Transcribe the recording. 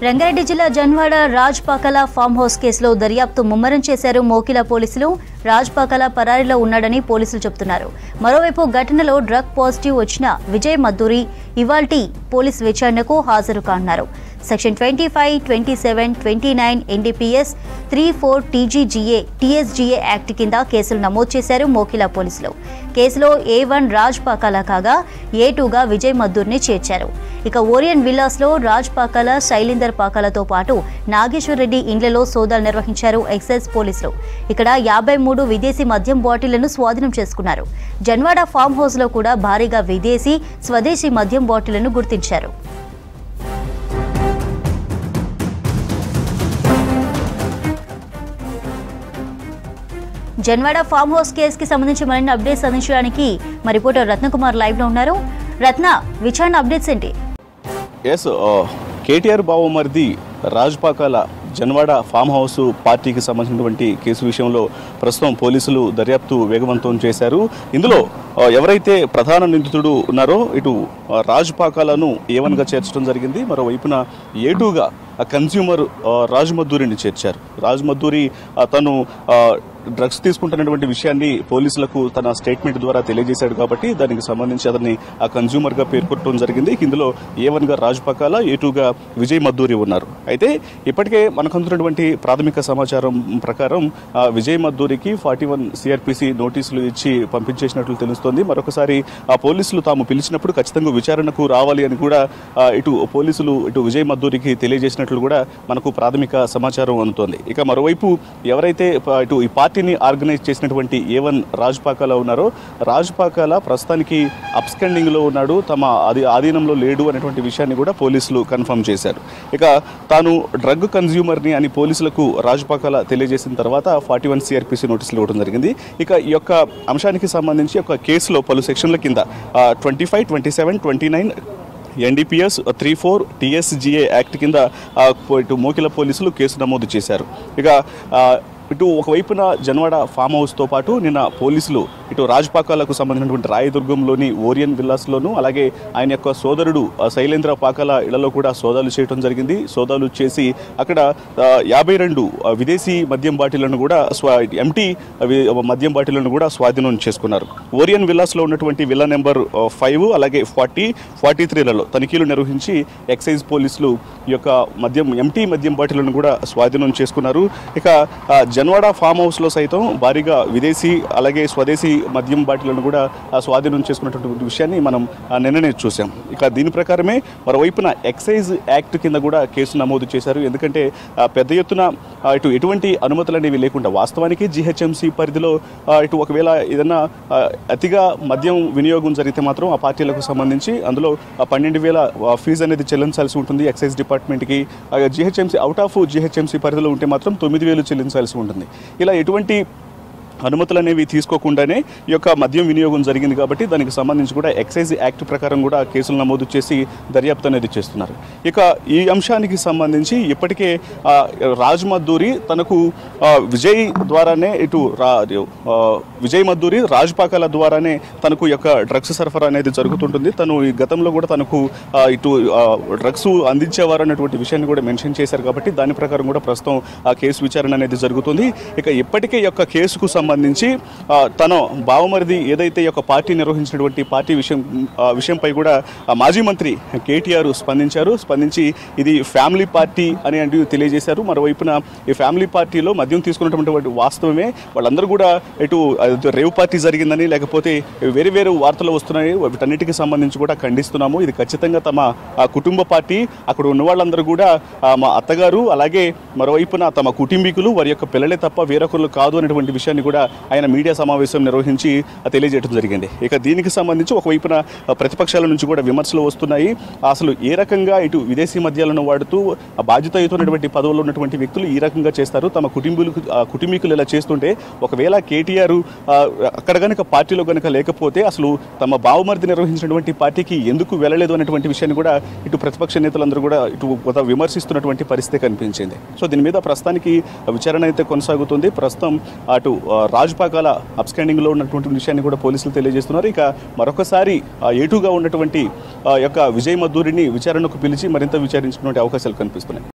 రంగారెడ్డి జిల్లా Janwada Raj Pakala farm house కేసులో దర్యాప్తు ముమ్మరం చేశారు మోకిల పోలీసులు రాజ్ పాకల పరారీలో ఉన్నాడని పోలీసులు చెబుతున్నారు మరోవైపు ఘటనలో డ్రగ్ పాజిటివ్ వచ్చిన విజయ్ మద్దూరి ఇవాల్టి పోలీస్ విచారణకు హాజరు కానున్నారు section twenty five twenty seven twenty nine NDPS three four TGGA TSGA act కింద కేసులు నమోదు చేశారు మోకిలా పోలీసులు కేసులో ఏ వన్ రాజ్ పాకాల కాగా ఏ టూగా విజయ్ మద్దూర్ని చేర్చారు ఇక ఓరియన్ విల్లాస్లో రాజ్ పాకాల శైలేందర్ పాకాలతో పాటు నాగేశ్వర్ రెడ్డి ఇండ్లలో సోదాలు నిర్వహించారు ఎక్సైజ్ పోలీసులు ఇక్కడ యాభై మూడు విదేశీ మద్యం బాటిళ్లను స్వాధీనం చేసుకున్నారు జన్వాడ ఫామ్ హౌస్లో కూడా భారీగా విదేశీ స్వదేశీ మద్యం బాటిళ్లను గుర్తించారు జన్వాడ ఫామ్ హౌస్ కేసుకి సంబంధించి మరిన్ని అప్డేట్స్ అందించడానికి మా రిపోర్టర్ రత్నకుమార్ లైవ్ లో ఉన్నారు రత్న విచారణ అప్డేట్స్ ఏంటి ఎస్ కేటీఆర్ బావమరిది రాజ్పాకాల జన్వాడ ఫామ్ హౌస్ పార్టీకి సంబంధించినటువంటి కేసు విషయంలో ప్రస్తుతం పోలీసులు దర్యాప్తు వేగవంతం చేశారు ఇందులో ఆ, ఎవరైతే ప్రధాన నిందితుడు ఉన్నారో ఇటు ఆ, రాజ్ పాకాలను ఏవన్గా చేర్చడం జరిగింది మరోవైపున ఏటుగా ఆ కన్స్యూమర్ ఆ, రాజ్ మద్దూరిని చేర్చారు రాజ్ మద్దూరి ఆ, తను ఆ, డ్రగ్స్ తీసుకుంటున్నటువంటి విషయాన్ని పోలీసులకు తన స్టేట్మెంట్ ద్వారా తెలియజేశాడు కాబట్టి దానికి సంబంధించి అతన్ని ఆ కన్స్యూమర్ గా పేర్కొనడం జరిగింది ఇందులో ఏ వన్ గా రాజ్ పకాల ఏ టూ గా విజయ్ మద్దూరి ఉన్నారు అయితే ఇప్పటికే మనకు అందుతున్నటువంటి ప్రాథమిక సమాచారం ప్రకారం ఆ, విజయ్ మద్దూరికి ఫార్టీ వన్ సిఆర్పిసి నోటీసులు ఇచ్చి పంపించేసినట్లు తెలుస్తోంది మరొకసారి ఆ పోలీసులు తాము పిలిచినప్పుడు ఖచ్చితంగా విచారణకు రావాలి అని కూడా ఆ, ఇటు పోలీసులు ఇటు విజయ్ మద్దూరికి తెలియజేసినట్లు కూడా మనకు ప్రాథమిక సమాచారం అందుతోంది ఇక మరోవైపు ఎవరైతే ప- ఇటు ఈ పార్టీని ఆర్గనైజ్ చేసినటువంటి ఏ వన్ రాజ్ పాకాల ఉన్నారో రాజ్ పాకాల ప్రస్తుతానికి అప్స్కండింగ్ లో ఉన్నాడు తమ అది ఆధీనంలో లేడు అనేటువంటి విషయాన్ని కూడా పోలీసులు కన్ఫర్మ్ చేశారు ఇక తాను డ్రగ్ కన్జ్యూమర్ని అని పోలీసులకు రాజ్ పాకాల తెలియజేసిన తర్వాత ఫార్టీ వన్ సిఆర్పిసి నోటీసులు ఇవ్వడం జరిగింది ఇక ఈ యొక్క అంశానికి సంబంధించి ఒక కేసులో పలు సెక్షన్ల కింద twenty five twenty seven twenty nine NDPS three four TSGA act కింద ఆ, ఇటు మోకిల పోలీసులు కేసు నమోదు చేశారు ఇక ఆ, ఇటు ఒకవైపున జన్వాడ ఫామ్ హౌస్తో పాటు నిన్న పోలీసులు ఇటు రాజ్పాకాలకు సంబంధించినటువంటి రాయదుర్గంలోని ఓరియన్ విల్లాస్లోను అలాగే ఆయన యొక్క సోదరుడు ఆ, శైలేంద్ర పాకాల ఇళ్లలో కూడా సోదాలు చేయడం జరిగింది సోదాలు చేసి అక్కడ ఆ, యాభై రెండు ఆ, విదేశీ మద్యం బాటిళ్లను కూడా స్వా ఎంటీ అవి- మద్యం బాటిళ్లను కూడా స్వాధీనం చేసుకున్నారు ఓరియన్ విల్లాస్లో ఉన్నటువంటి విల్లా నెంబర్ ఆ, ఫైవ్ అలాగే ఫార్టీ ఫార్టీ త్రీలలో తనిఖీలు నిర్వహించి ఎక్సైజ్ పోలీసులు ఈ యొక్క మద్యం ఎంటీ మద్యం బాటిళ్లను కూడా స్వాధీనం చేసుకున్నారు ఇక ఆ, జన్వాడ ఫామ్ హౌస్లో సైతం భారీగా విదేశీ అలాగే స్వదేశీ మద్యం బాటిళ్లను కూడా ఆ, స్వాధీనం చేసుకున్నటువంటి విషయాన్ని మనం ఆ, నిన్ననే చూసాం ఇక దీని ప్రకారమే మరోవైపున ఎక్సైజ్ యాక్ట్ కింద కూడా కేసు నమోదు చేశారు ఎందుకంటే ఆ, పెద్ద ఎత్తున ఆ, ఇటు ఎటువంటి అనుమతులు అనేవి లేకుండా వాస్తవానికి జిహెచ్ఎంసీ పరిధిలో ఆ, ఇటు ఒకవేళ ఏదైనా ఆ, అతిగా మద్యం వినియోగం జరిగితే మాత్రం ఆ పార్టీలకు సంబంధించి అందులో ఆ, పన్నెండు వేల ఆ, ఫీజు అనేది చెల్లించాల్సి ఉంటుంది ఎక్సైజ్ డిపార్ట్మెంట్కి జిహెచ్ఎంసీ అవుట్ ఆఫ్ జిహెచ్ఎంసీ పరిధిలో ఉంటే మాత్రం తొమ్మిది వేలు చెల్లించాల్సి ఉంటుంది ఇలా ఎటువంటి అనుమతులు అనేవి తీసుకోకుండానే ఈ యొక్క మద్యం వినియోగం జరిగింది కాబట్టి దానికి సంబంధించి కూడా ఎక్సైజ్ యాక్ట్ ప్రకారం కూడా కేసులు నమోదు చేసి దర్యాప్తు అనేది చేస్తున్నారు ఇక ఈ అంశానికి సంబంధించి ఇప్పటికే ఆ, రాజ్ మద్దూరి తనకు ఆ, విజయ్ ద్వారానే ఇటు రా ఆ, విజయ్ మద్దూరి రాజ్ పాకాల ద్వారానే తనకు ఈ యొక్క డ్రగ్స్ సరఫరా అనేది జరుగుతుంటుంది తను ఈ గతంలో కూడా తనకు ఆ, ఇటు ఆ, డ్రగ్స్ అందించేవారు అనేటువంటి విషయాన్ని కూడా మెన్షన్ చేశారు కాబట్టి దాని ప్రకారం కూడా ప్రస్తుతం ఆ కేసు విచారణ అనేది జరుగుతుంది ఇక ఇప్పటికే ఈ యొక్క కేసుకు సంబంధించి ఆ, తన బావమరిది ఏదైతే ఈ యొక్క పార్టీ నిర్వహించినటువంటి పార్టీ విషయం ఆ, విషయంపై కూడా ఆ, మాజీ మంత్రి కేటీఆర్ స్పందించారు స్పందించి ఇది ఫ్యామిలీ పార్టీ అని అంటూ తెలియజేశారు మరోవైపున ఈ ఫ్యామిలీ పార్టీలో మద్యం తీసుకున్నటువంటి వాస్తవమే వాళ్ళందరూ కూడా ఇటు అది రేవ్ పార్టీ జరిగిందని లేకపోతే వేరే వేరే వార్తలు వస్తున్నాయి వీటన్నిటికి సంబంధించి కూడా ఖండిస్తున్నాము ఇది ఖచ్చితంగా తమ ఆ, కుటుంబ పార్టీ అక్కడ ఉన్న వాళ్ళందరూ కూడా ఆ, మా అత్తగారు అలాగే మరోవైపున తమ కుటుంబీకులు వారి యొక్క పిల్లలే తప్ప వేరొకరు కాదు అనేటువంటి విషయాన్ని కూడా ఆయన మీడియా సమావేశం నిర్వహించి ఆ, తెలియజేయడం జరిగింది ఇక దీనికి సంబంధించి ఒకవైపున ఆ, ప్రతిపక్షాల నుంచి కూడా విమర్శలు వస్తున్నాయి అసలు ఏ రకంగా ఇటు విదేశీ మద్యాలను వాడుతూ ఆ బాధ్యతయుతమైనటువంటి పదవుల్లో ఉన్నటువంటి వ్యక్తులు ఈ రకంగా చేస్తారు తమ కుటుంబీకులు ఆ, కుటుంబీకులు ఇలా చేస్తుంటే ఒకవేళ కేటీఆర్ ఆ, అక్కడ కనుక పార్టీలో కనుక లేకపోతే అసలు తమ బావమరిది నిర్వహించినటువంటి పార్టీకి ఎందుకు వెళ్ళలేదు అనేటువంటి విషయాన్ని కూడా ఇటు ప్రతిపక్ష నేతలందరూ కూడా ఇటు కొంత విమర్శిస్తున్నటువంటి పరిస్థితి కనిపించింది సో దీని మీద ప్రస్తుతానికి విచారణ అయితే కొనసాగుతుంది ప్రస్తుతం అటు ఆ, రాజ్ పాకాల అప్స్టాండింగ్లో ఉన్నటువంటి విషయాన్ని కూడా పోలీసులు తెలియజేస్తున్నారు ఇక మరొకసారి ఆ, ఏటుగా ఉన్నటువంటి ఆ, యొక్క విజయ్ మద్దూరిని విచారణకు పిలిచి మరింత విచారించినటువంటి అవకాశాలు కనిపిస్తున్నాయి